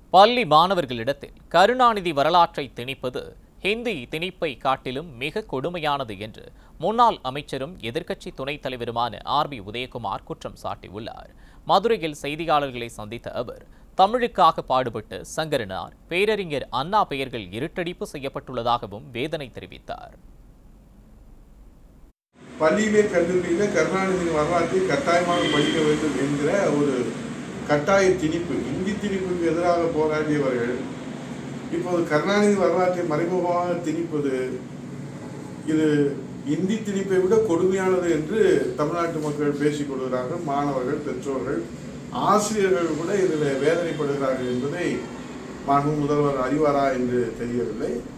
பள்ளி மாணவர்களிடத்தில் கருணாநிதி வரலாற்றை திணிப்பது ஹிந்தி திணிப்பை காட்டிலும் மிக கொடுமையானது என்று முன்னாள் அமைச்சரும் எதிர்க்கட்சி துணைத் தலைவருமான ஆர் பி உதயகுமார் குற்றம் சாட்டியுள்ளார் மதுரையில் செய்தியாளர்களை சந்தித்த அவர் தமிழுக்காக பாடுபட்டு சங்கரனார் பேரறிஞர் அண்ணா பெயர்கள் இருட்டடிப்பு செய்யப்பட்டுள்ளதாகவும் வேதனை தெரிவித்தார் பள்ளியிலே கல்லூரியிலே கருணாநிதி வரலாற்றை கட்டாயமாக படிக்க வேண்டும் என்கிற ஒரு கட்டாய திணிப்பு இந்தி திணிப்புக்கு எதிராக போராடியவர்கள் இப்போது கருணாநிதி வரலாற்றை மறைமுகமாக திணிப்பது இது இந்தி திணிப்பை விட கொடுமையானது என்று தமிழ்நாட்டு மக்கள் பேசிக் கொள்கிறார்கள் மாணவர்கள் பெற்றோர்கள் ஆசிரியர்கள் கூட இதில் வேதனைப்படுகிறார்கள் என்பதை மாண்பு முதல்வர் அறிவாரா என்று தெரியவில்லை